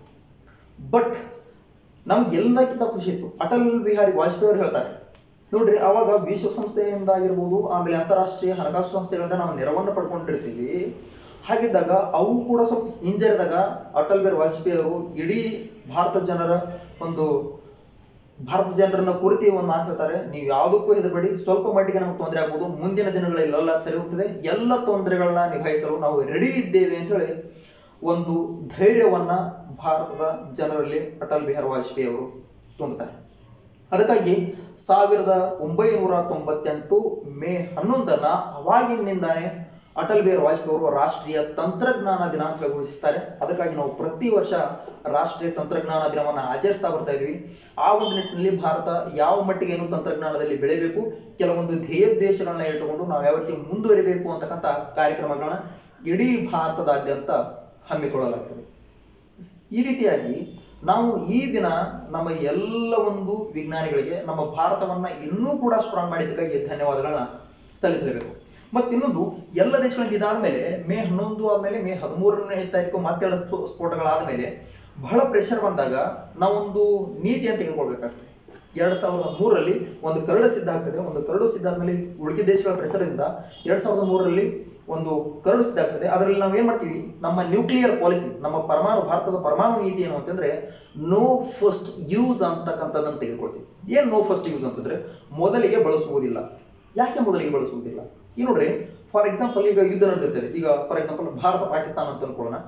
S1: ಬಟ್ ನಮ್ಗೆಲ್ಲಕ್ಕಿಂತ ಖುಷಿ ಇತ್ತು ಅಟಲ್ ಬಿಹಾರಿ ವಾಜಪೇಯಿ ಅವರು ಹೇಳ್ತಾರೆ ನೋಡ್ರಿ ಅವಾಗ ವಿಶ್ವಸಂಸ್ಥೆಯಿಂದ ಆಗಿರ್ಬೋದು ಆಮೇಲೆ ಅಂತಾರಾಷ್ಟ್ರೀಯ ಹಣಕಾಸು ಸಂಸ್ಥೆಗಳಿಂದ ನಾವು ನೆರವನ್ನು ಪಡ್ಕೊಂಡಿರ್ತೀವಿ ಹಾಗಿದ್ದಾಗ ಅವು ಕೂಡ ಸ್ವಲ್ಪ ಹಿಂಜರಿದಾಗ ಅಟಲ್ ಬಿಹಾರಿ ವಾಜಪೇಯಿ ಅವರು ಇಡೀ ಭಾರತ ಜನರ ಒಂದು ಭಾರತ ಜನರನ್ನ ಕುರಿತು ಒಂದು ಮಾತು ಹೇಳ್ತಾರೆ ನೀವು ಯಾವುದಕ್ಕೂ ಹೆದರಬೇಡಿ ಸ್ವಲ್ಪ ಮಟ್ಟಿಗೆ ನಮಗೆ ತೊಂದರೆ ಆಗ್ಬೋದು ಮುಂದಿನ ದಿನಗಳಲ್ಲೆಲ್ಲ ಸರಿ ಹೋಗ್ತದೆ ಎಲ್ಲ ತೊಂದರೆಗಳನ್ನ ನಿಭಾಯಿಸಲು ನಾವು ರೆಡಿ ಇದ್ದೇವೆ ಅಂತ ಹೇಳಿ ಒಂದು ಧೈರ್ಯವನ್ನ ಭಾರತದ ಜನರಲ್ಲಿ ಅಟಲ್ ಬಿಹಾರಿ ವಾಜಪೇಯಿ ಅವರು ತುಂಬುತ್ತಾರೆ ಅದಕ್ಕಾಗಿ ಸಾವಿರದ ಒಂಬೈನೂರ ತೊಂಬತ್ತೆಂಟು ಮೇ ಹನ್ನೊಂದನ್ನ ಅವಾಗಿನಿಂದಾನೇ ಅಟಲ್ ಬಿಹಾರಿ ವಾಜಪೇಯಿ ಅವರು ರಾಷ್ಟ್ರೀಯ ತಂತ್ರಜ್ಞಾನ ದಿನ ಅಂತ ಹೇಳಿ ಘೋಷಿಸ್ತಾರೆ ಅದಕ್ಕಾಗಿ ನಾವು ಪ್ರತಿ ವರ್ಷ ರಾಷ್ಟ್ರೀಯ ತಂತ್ರಜ್ಞಾನ ದಿನವನ್ನ ಆಚರಿಸ್ತಾ ಬರ್ತಾ ಇದೀವಿ ಆ ಒಂದು ನಿಟ್ಟಿನಲ್ಲಿ ಭಾರತ ಯಾವ ಮಟ್ಟಿಗೆ ಏನು ತಂತ್ರಜ್ಞಾನದಲ್ಲಿ ಬೆಳಿಬೇಕು ಕೆಲವೊಂದು ಧ್ಯೇಯೋದ್ದೇಶಗಳನ್ನ ಇಟ್ಟುಕೊಂಡು ನಾವು ಯಾವ ರೀತಿ ಮುಂದುವರಿಬೇಕು ಅಂತಕ್ಕಂಥ ಕಾರ್ಯಕ್ರಮಗಳನ್ನ ಇಡೀ ಭಾರತದಾದ್ಯಂತ ಹಮ್ಮಿಕೊಳ್ಳಲಾಗ್ತದೆ ಈ ರೀತಿಯಾಗಿ ನಾವು ಈ ದಿನ ನಮ್ಮ ಎಲ್ಲ ಒಂದು ವಿಜ್ಞಾನಿಗಳಿಗೆ ನಮ್ಮ ಭಾರತವನ್ನ ಇನ್ನೂ ಕೂಡ ಸ್ಟ್ರಾಂಗ್ ಮಾಡಿದ್ದಕ್ಕಾಗಿ ಧನ್ಯವಾದಗಳನ್ನ ಸಲ್ಲಿಸಲೇಬೇಕು ಮತ್ತೆ ಇನ್ನೊಂದು ಎಲ್ಲ ದೇಶಗಳಿಂದ ಇದಾದ್ಮೇಲೆ ಮೇ ಹನ್ನೊಂದು ಆದ್ಮೇಲೆ ಮೇ ಹದಿಮೂರನೇ ತಾರೀಕು ಮತ್ತೆರಡು ಸ್ಫೋ- ಸ್ಫೋಟಗಳಾದ್ಮೇಲೆ ಬಹಳ ಪ್ರೆಷರ್ ಬಂದಾಗ ನಾವೊಂದು ನೀತಿಯನ್ನು ತೆಗೆದುಕೊಳ್ಬೇಕಾಗ್ತದೆ ಎರಡ್ ಸಾವಿರದ ಮೂರರಲ್ಲಿ ಒಂದು ಕರಡು ಸಿದ್ಧ ಆಗ್ತದೆ ಒಂದು ಕರಡು ಸಿದ್ಧ ಆದ್ಮೇಲೆ ಉಳಿದ ದೇಶಗಳ ಪ್ರೆಷರಿಂದ ಎರಡ್ ಸಾವಿರದ ಮೂರರಲ್ಲಿ ಒಂದು ಕರಡು ಸಿದ್ಧ ಆಗ್ತದೆ ಅದರಲ್ಲಿ ನಾವು ಏನ್ ಮಾಡ್ತೀವಿ ನಮ್ಮ ನ್ಯೂಕ್ಲಿಯರ್ ಪಾಲಿಸಿ ನಮ್ಮ ಪರಮಾಣು ಭಾರತದ ಪರಮಾಣು ನೀತಿ ಏನು ಅಂತಂದ್ರೆ ನೋ ಫಸ್ಟ್ ಯೂಸ್ ಅಂತಕ್ಕಂಥದ್ದನ್ನು ತೆಗೆದುಕೊಳ್ತೀವಿ ಏನ್ ನೋ ಫಸ್ಟ್ ಯೂಸ್ ಅಂತಂದ್ರೆ ಮೊದಲಿಗೆ ಬಳಸುವುದಿಲ್ಲ ಯಾಕೆ ಮೊದಲಿಗೆ ಬಳಸುವುದಿಲ್ಲ ಈ ನೋಡ್ರಿ ಫಾರ್ ಎಕ್ಸಾಂಪಲ್ ಈಗ ಯುದ್ಧ ನಡೆದಿರ್ತದೆ ಈಗ ಫಾರ್ ಎಕ್ಸಾಂಪಲ್ ಭಾರತ ಪಾಕಿಸ್ತಾನ ಅಂತ ಅನ್ಕೊಳ್ಳೋಣ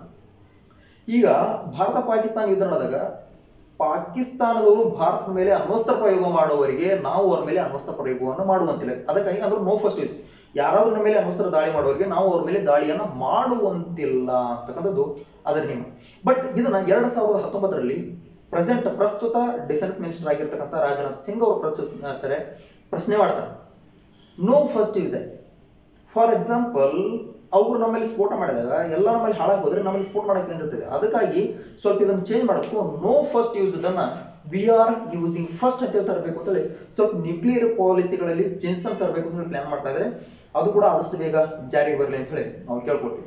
S1: ಈಗ ಭಾರತ ಪಾಕಿಸ್ತಾನ ಯುದ್ಧ ನಡೆದಾಗ ಪಾಕಿಸ್ತಾನದವರು ಭಾರತದ ಮೇಲೆ ಅಣ್ವಸ್ತ್ರ ಪ್ರಯೋಗ ಮಾಡುವವರಿಗೆ ನಾವು ಅವರ ಮೇಲೆ ಅಣ್ವಸ್ತ್ರ ಪ್ರಯೋಗವನ್ನು ಮಾಡುವಂತಿಲ್ಲ ಅದಕ್ಕಾಗಿ ಅಂದ್ರೆ ನೋ ಫಸ್ಟ್ ಯೂಸ್ ಯಾರಾದ್ರೂ ನಮ್ಮ ಮೇಲೆ ಅಣ್ವಸ್ತ್ರ ದಾಳಿ ಮಾಡುವವರಿಗೆ ನಾವು ಅವ್ರ ಮೇಲೆ ದಾಳಿಯನ್ನ ಮಾಡುವಂತಿಲ್ಲ ಅಂತಕ್ಕಂಥದ್ದು ಅದರ ನಿಯಮ ಬಟ್ ಇದನ್ನ ಎರಡ್ ಸಾವಿರದ ಹತ್ತೊಂಬತ್ತರಲ್ಲಿ ಪ್ರೆಸೆಂಟ್ ಪ್ರಸ್ತುತ ಡಿಫೆನ್ಸ್ ಮಿನಿಸ್ಟರ್ ಆಗಿರ್ತಕ್ಕಂಥ ರಾಜನಾಥ್ ಸಿಂಗ್ ಅವರು ಪ್ರಶ್ನೆ ಪ್ರಶ್ನೆ ಮಾಡ್ತಾರೆ no first use for example ಅವ್ರು ನಮ್ಮಲ್ಲಿ ಸ್ಫೋಟ ಮಾಡಿದಾಗ ಎಲ್ಲ ನಮ್ಮಲ್ಲಿ ಹಾಳಾಗಿ ಹೋದ್ರೆ ನಮ್ಮಲ್ಲಿ ಸ್ಫೋಟ ಮಾಡಕ್ಕೆ ಏನಿರ್ತದೆ ಅದಕ್ಕಾಗಿ ಸ್ವಲ್ಪ ಇದನ್ನು ಚೇಂಜ್ ಮಾಡಬೇಕು ನೋ ಫಸ್ಟ್ ಯೂಸ್ ಅದನ್ನ ವಿ ಆರ್ ಯೂಸಿಂಗ್ ಫಸ್ಟ್ ಅಂತ ಹೇಳಿ ತರಬೇಕು ಅಂತೇಳಿ ಸ್ವಲ್ಪ ನ್ಯೂಕ್ಲಿಯರ್ ಪಾಲಿಸಿಗಳಲ್ಲಿ ಚೇಂಜ್ ಅಂತ ತರಬೇಕು ಅಂತ ಹೇಳಿ ಪ್ಲಾನ್ ಮಾಡ್ತಾ ಇದ್ರೆ ಅದು ಕೂಡ ಆದಷ್ಟು ಬೇಗ ಜಾರಿಗೆ ಬರಲಿ ಅಂತ ಹೇಳಿ ನಾವು ಕೇಳ್ಕೊಳ್ತೀವಿ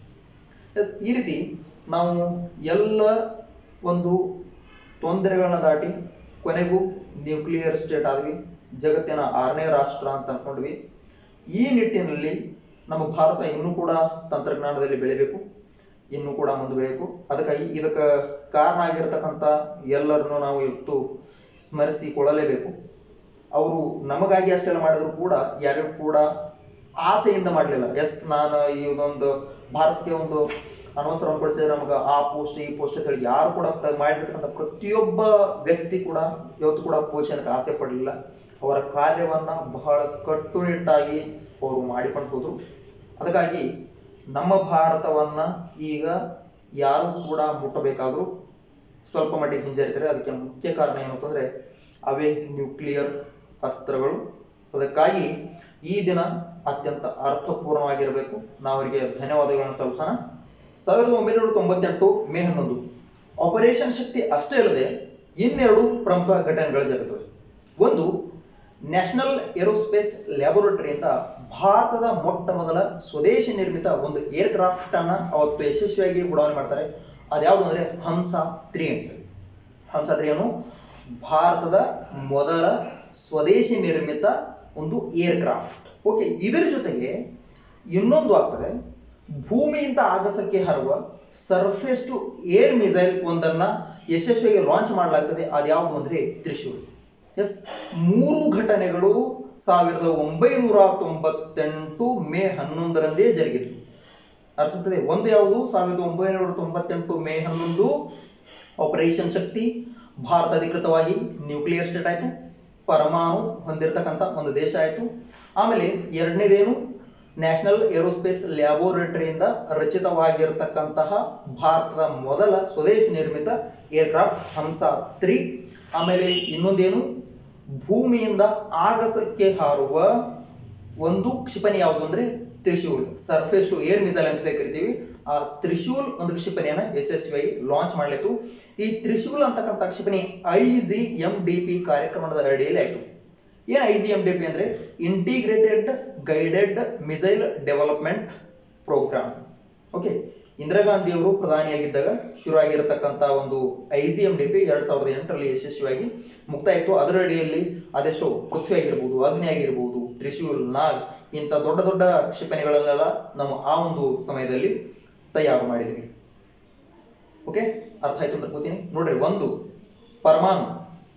S1: ಎಸ್ ಈ ರೀತಿ ನಾವು ಎಲ್ಲ ಒಂದು ತೊಂದರೆಗಳನ್ನ ದಾಟಿ ಕೊನೆಗೂ ನ್ಯೂಕ್ಲಿಯರ್ ಸ್ಟೇಟ್ ಆದ್ವಿ ಜಗತ್ತಿನ ಆರನೇ ರಾಷ್ಟ್ರ ಅಂತ ಅನ್ಕೊಂಡ್ವಿ ಈ ನಿಟ್ಟಿನಲ್ಲಿ ನಮ್ಮ ಭಾರತ ಇನ್ನೂ ಕೂಡ ತಂತ್ರಜ್ಞಾನದಲ್ಲಿ ಬೆಳಿಬೇಕು ಇನ್ನೂ ಕೂಡ ಮುಂದುವರಿಬೇಕು ಅದಕ್ಕಾಗಿ ಇದಕ್ಕೆ ಕಾರಣ ಆಗಿರತಕ್ಕಂಥ ಎಲ್ಲರನ್ನು ನಾವು ಇವತ್ತು ಸ್ಮರಿಸಿಕೊಳ್ಳಲೇಬೇಕು ಅವರು ನಮಗಾಗಿ ಅಷ್ಟೆಲ್ಲ ಮಾಡಿದ್ರು ಕೂಡ ಯಾರಿಗೂ ಕೂಡ ಆಸೆಯಿಂದ ಮಾಡಲಿಲ್ಲ ಎಸ್ ನಾನು ಈ ಒಂದು ಭಾರತಕ್ಕೆ ಒಂದು ಅನವಸರವನ್ನು ಪಡಿಸಿದ್ರೆ ನಮಗೆ ಆ ಪೋಸ್ಟ್ ಈ ಪೋಸ್ಟ್ ಅಂತ ಹೇಳಿ ಯಾರು ಕೂಡ ಪ್ರ- ಮಾಡಿರ್ತಕ್ಕಂಥ ಪ್ರತಿಯೊಬ್ಬ ವ್ಯಕ್ತಿ ಕೂಡ ಇವತ್ತು ಕೂಡ ಪೋಷಣಕ್ಕೆ ಆಸೆ ಪಡಲಿಲ್ಲ ಅವರ ಕಾರ್ಯವನ್ನ ಬಹಳ ಕಟ್ಟುನಿಟ್ಟಾಗಿ ಅವರು ಮಾಡಿಕೊಂಡು ಹೋದ್ರು ಅದಕ್ಕಾಗಿ ನಮ್ಮ ಭಾರತವನ್ನ ಈಗ ಯಾರು ಕೂಡ ಮುಟ್ಟಬೇಕಾದ್ರೂ ಸ್ವಲ್ಪ ಮಟ್ಟಿಗೆ ಹಿಂಜರಿತಾರೆ ಅದಕ್ಕೆ ಮುಖ್ಯ ಕಾರಣ ಏನು ಅಂತಂದ್ರೆ ಅವೇ ನ್ಯೂಕ್ಲಿಯರ್ ಅಸ್ತ್ರಗಳು ಅದಕ್ಕಾಗಿ ಈ ದಿನ ಅತ್ಯಂತ ಅರ್ಥಪೂರ್ಣವಾಗಿರಬೇಕು ನಾವು ಅವರಿಗೆ ಧನ್ಯವಾದಗಳನ್ನು ಸಲ್ಲಿಸೋಣ ಸಾವಿರದ ಒಂಬೈನೂರ ತೊಂಬತ್ತೆಂಟು ಮೇ ಹನ್ನೊಂದು ಆಪರೇಷನ್ ಶಕ್ತಿ ಅಷ್ಟೇ ಅಲ್ಲದೆ ಇನ್ನೆರಡು ಪ್ರಮುಖ ಘಟನೆಗಳು ಜರುಗುತ್ತವೆ ಒಂದು ನ್ಯಾಷನಲ್ ಏರೋಸ್ಪೇಸ್ ಲ್ಯಾಬೋರೇಟರಿಯಿಂದ ಭಾರತದ ಮೊಟ್ಟ ಮೊದಲ ಸ್ವದೇಶಿ ನಿರ್ಮಿತ ಒಂದು ಏರ್ ಕ್ರಾಫ್ಟ್ ಅನ್ನ ಅವತ್ತು ಯಶಸ್ವಿಯಾಗಿ ಉಡಾವಣೆ ಮಾಡ್ತಾರೆ ಅದ್ಯಾವುದು ಅಂದ್ರೆ ಹಂಸ ತ್ರೀ ಅಂತ ಹೇಳಿ. ಹಂಸ ತ್ರೀ ಅನ್ನು ಭಾರತದ ಮೊದಲ ಸ್ವದೇಶಿ ನಿರ್ಮಿತ ಒಂದು ಏರ್ ಕ್ರಾಫ್ಟ್ ಓಕೆ ಇದರ ಜೊತೆಗೆ ಇನ್ನೊಂದು ಆಗ್ತದೆ ಭೂಮಿಯಿಂದ ಆಗಸಕ್ಕೆ ಹರುವ ಸರ್ಫೇಸ್ ಟು ಏರ್ ಮಿಸೈಲ್ ಒಂದನ್ನ ಯಶಸ್ವಿಯಾಗಿ ಲಾಂಚ್ ಮಾಡಲಾಗ್ತದೆ ಅದ್ಯಾವುದು ಅಂದ್ರೆ ತ್ರಿಶೂಲ್ ಎಸ್ ಮೂರು ಘಟನೆಗಳು ಸಾವಿರದ ಒಂಬೈನೂರ ತೊಂಬತ್ತೆಂಟು ಮೇ ಹನ್ನೊಂದರಂದೇ ಜರುಗಿತು ಅರ್ಥ ಆಗ್ತದೆ ಒಂದು ಯಾವುದು ಸಾವಿರದ ಒಂಬೈನೂರ ತೊಂಬತ್ತೆಂಟು ಮೇ ಹನ್ನೊಂದು ಆಪರೇಷನ್ ಶಕ್ತಿ ಭಾರತ ಅಧಿಕೃತವಾಗಿ ನ್ಯೂಕ್ಲಿಯರ್ ಸ್ಟೇಟ್ ಆಯ್ತು ಪರಮಾಣು ಹೊಂದಿರತಕ್ಕಂಥ ಒಂದು ದೇಶ ಆಯ್ತು ಆಮೇಲೆ ಎರಡನೇದೇನು ನ್ಯಾಷನಲ್ ಏರೋಸ್ಪೇಸ್ ಲ್ಯಾಬೋರೇಟರಿಯಿಂದ ರಚಿತವಾಗಿರತಕ್ಕಂತಹ ಭಾರತದ ಮೊದಲ ಸ್ವದೇಶಿ ನಿರ್ಮಿತ ಏರ್ಕ್ರಾಫ್ಟ್ ಹಂಸ ತ್ರೀ ಆಮೇಲೆ ಇನ್ನೊಂದೇನು ಭೂಮಿಯಿಂದ ಆಗಸಕ್ಕೆ ಹಾರುವ ಒಂದು ಕ್ಷಿಪಣಿ ಯಾವುದು ಅಂದ್ರೆ Trishul surface to air missile ಅಂತ ಕರಿತೀವಿ ಆ ತ್ರಿಶೂಲ್ ಒಂದು ಕ್ಷಿಪಣಿಯನ್ನ ಯಶಸ್ವಿಯಾಗಿ ಲಾಂಚ್ ಮಾಡಲಿತ್ತು ಈ ತ್ರಿಶೂಲ್ ಅಂತಕ್ಕಂಥ ಕ್ಷಿಪಣಿ I G M D P ಕಾರ್ಯಕ್ರಮದ ಅಡಿಯಲ್ಲಿ ಆಯ್ತು ಏನ್ I G M D P ಅಂದ್ರೆ integrated guided missile development program okay Indira Gandhi ಅವರು ಪ್ರಧಾನಿಯಾಗಿದ್ದಾಗ ಶುರು ಆಗಿರತಕ್ಕಂತ ಒಂದು I G M D P ಎರಡ್ ಸಾವಿರದ ಎಂಟರಲ್ಲಿ ಯಶಸ್ವಿಯಾಗಿ ಮುಕ್ತಾಯ ಇತ್ತು ಅದರ ಅಡಿಯಲ್ಲಿ ಅದೆಷ್ಟು ಪೃಥ್ವಿ ಆಗಿರ್ಬೋದು ಅಗ್ನಿ ಆಗಿರ್ಬೋದು ತ್ರಿಶೂಲ್ ನಾಗ್ ಇಂಥ ದೊಡ್ಡ ದೊಡ್ಡ ಕ್ಷಿಪಣಿಗಳನ್ನೆಲ್ಲ ನಾವು ಆ ಒಂದು ಸಮಯದಲ್ಲಿ ತಯಾರು ಮಾಡಿದ್ವಿ ಓಕೆ ಅರ್ಥ ಆಯ್ತು ಅಂತ ಕೂತೀನಿ ನೋಡ್ರಿ ಒಂದು ಪರಮಾಣು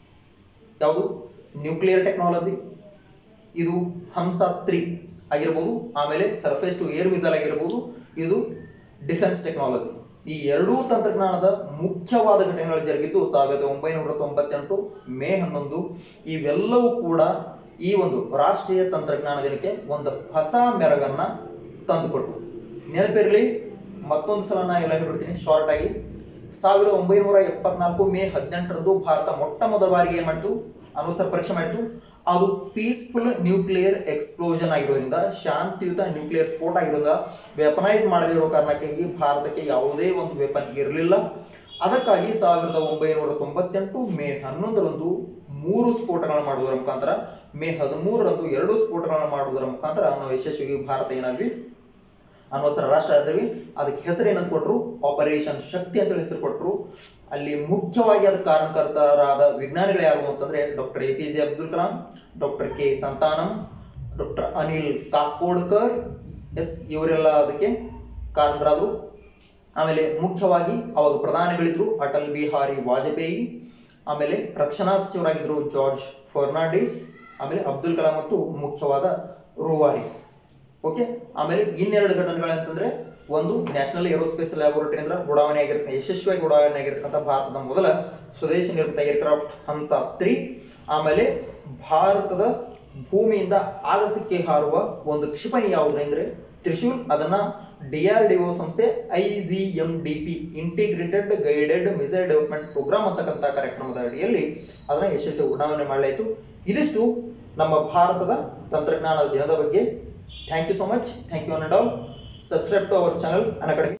S1: ಯಾವುದು ನ್ಯೂಕ್ಲಿಯರ್ ಟೆಕ್ನಾಲಜಿ ಇದು ಹಂಸ ತ್ರೀ ಆಗಿರ್ಬೋದು ಆಮೇಲೆ ಸರ್ಫೇಸ್ ಟು ಏರ್ ಮಿಸೈಲ್ ಆಗಿರ್ಬೋದು ಇದು ಡಿಫೆನ್ಸ್ ಟೆಕ್ನಾಲಜಿ ಈ ಎರಡೂ ತಂತ್ರಜ್ಞಾನದ ಮುಖ್ಯವಾದ ಘಟನೆಗಳು ಜರುಗಿದ್ದು ಸಾವಿರದ ಒಂಬೈನೂರ ತೊಂಬತ್ತೆಂಟು ಮೇ ಹನ್ನೊಂದು ಇವೆಲ್ಲವೂ ಕೂಡ ಈ ಒಂದು ರಾಷ್ಟ್ರೀಯ ತಂತ್ರಜ್ಞಾನ ದಿನಕ್ಕೆ ಒಂದು ಹೊಸ ಮೆರಗನ್ನ ತಂದುಕೊಟ್ಟು ನೆನಪಿರಲಿ ಮತ್ತೊಂದು ಸಲ ನಾ ಎಲ್ಲ ಹೇಳ್ಬಿಡ್ತೀನಿ ಶಾರ್ಟ್ ಆಗಿ ಸಾವಿರದ ಒಂಬೈನೂರ ಎಪ್ಪತ್ನಾಲ್ಕು ಮೇ ಹದಿನೆಂಟರಂದು ಭಾರತ ಮೊಟ್ಟ ಮೊದಲ ಬಾರಿಗೆ ಏನ್ ಮಾಡಿತು ಅಣುಸ್ತ್ರ ಪರೀಕ್ಷೆ ಮಾಡಿತು ಅದು ಪೀಸ್ಫುಲ್ ನ್ಯೂಕ್ಲಿಯರ್ ಎಕ್ಸ್ಪ್ಲೋಷನ್ ಆಗಿರೋದ್ರಿಂದ ಶಾಂತಿಯುತ ನ್ಯೂಕ್ಲಿಯರ್ ಸ್ಫೋಟ ಆಗಿರೋದ್ರಿಂದ ವೆಪನೈಸ್ ಮಾಡದೇ ಇರೋ ಕಾರಣಕ್ಕಾಗಿ ಭಾರತಕ್ಕೆ ಯಾವುದೇ ಒಂದು ವೆಪನ್ ಇರಲಿಲ್ಲ ಅದಕ್ಕಾಗಿ ಸಾವಿರದ ಒಂಬೈನೂರ ತೊಂಬತ್ತೆಂಟು ಮೇ ಹನ್ನೊಂದರಂದು ಮೂರು ಸ್ಫೋಟಗಳನ್ನು ಮಾಡುವುದರ ಮುಖಾಂತರ ಮೇ ಹದಿಮೂರರಂದು ಎರಡು ಸ್ಫೋಟಗಳನ್ನು ಮಾಡುವುದರ ಮುಖಾಂತರ ನಾವು ಯಶಸ್ವಿಯಾಗಿ ಭಾರತ ಏನಾದ್ವಿ ಅಣ್ವಸ್ತ್ರ ರಾಷ್ಟ್ರ ಆದ್ವಿ ಅದಕ್ಕೆ ಹೆಸರು ಏನಂತ ಕೊಟ್ರು ಆಪರೇಷನ್ ಶಕ್ತಿ ಅಂತ ಹೆಸರು ಕೊಟ್ರು ಅಲ್ಲಿ ಮುಖ್ಯವಾಗಿ ಅದಕ್ಕೆ ಕಾರಣಕರ್ತರಾದ ವಿಜ್ಞಾನಿಗಳು ಯಾರು ಅಂತಂದ್ರೆ doctor A P J Abdul Kalam doctor K Santhanam doctor Anil Kakodkar yes ಇವರೆಲ್ಲ ಅದಕ್ಕೆ ಕಾರಣರಾದ್ರು ಆಮೇಲೆ ಮುಖ್ಯವಾಗಿ ಅವಾಗ ಪ್ರಧಾನಿಗಳಿದ್ರು ಅಟಲ್ ಬಿಹಾರಿ ವಾಜಪೇಯಿ ಆಮೇಲೆ ರಕ್ಷಣಾ ಸಚಿವರಾಗಿದ್ರು ಜಾರ್ಜ್ ಫರ್ನಾಂಡಿಸ್ ಆಮೇಲೆ ಅಬ್ದುಲ್ ಕಲಾಂ ಮತ್ತು ಮುಖ್ಯವಾದ ರೂವಾರಿ ಓಕೆ ಆಮೇಲೆ ಇನ್ನೆರಡು ಘಟನೆಗಳಂತಂದ್ರೆ ಒಂದು ನ್ಯಾಷನಲ್ ಏರೋಸ್ಪೇಸ್ ಲ್ಯಾಬೋರೇಟರಿಯಿಂದ ಉಡಾವಣೆ ಆಗಿರ್ತಕ್ಕ ಯಶಸ್ವಿಯಾಗಿ ಉಡಾವಣೆ ಆಗಿರ್ತಕ್ಕಂಥ ಭಾರತದ ಮೊದಲ ಸ್ವದೇಶಿ ನಿರ್ಮಿತ ಏರ್ಕ್ರಾಫ್ಟ್ ಹಂಸ ತ್ರೀ ಆಮೇಲೆ ಭಾರತದ ಭೂಮಿಯಿಂದ ಆಗಸಕ್ಕೆ ಹಾರುವ ಒಂದು ಕ್ಷಿಪಣಿ ಯಾವುದು ಅಂದ್ರೆ ತ್ರಿಶೂಲ್ ಅದನ್ನ ಡಿಆರ್ಡಿಒ ಸಂಸ್ಥೆ I G M D P integrated guided missile development program ಅಂತಕ್ಕಂಥ ಕಾರ್ಯಕ್ರಮದ ಅಡಿಯಲ್ಲಿ ಅದನ್ನ ಯಶಸ್ವಿ ಉಡಾವಣೆ ಮಾಡಲಾಯಿತು ಇದಿಷ್ಟು ನಮ್ಮ ಭಾರತದ ತಂತ್ರಜ್ಞಾನದ ದಿನದ ಬಗ್ಗೆ thank you so much thank you one and all subscribe to our channel an academy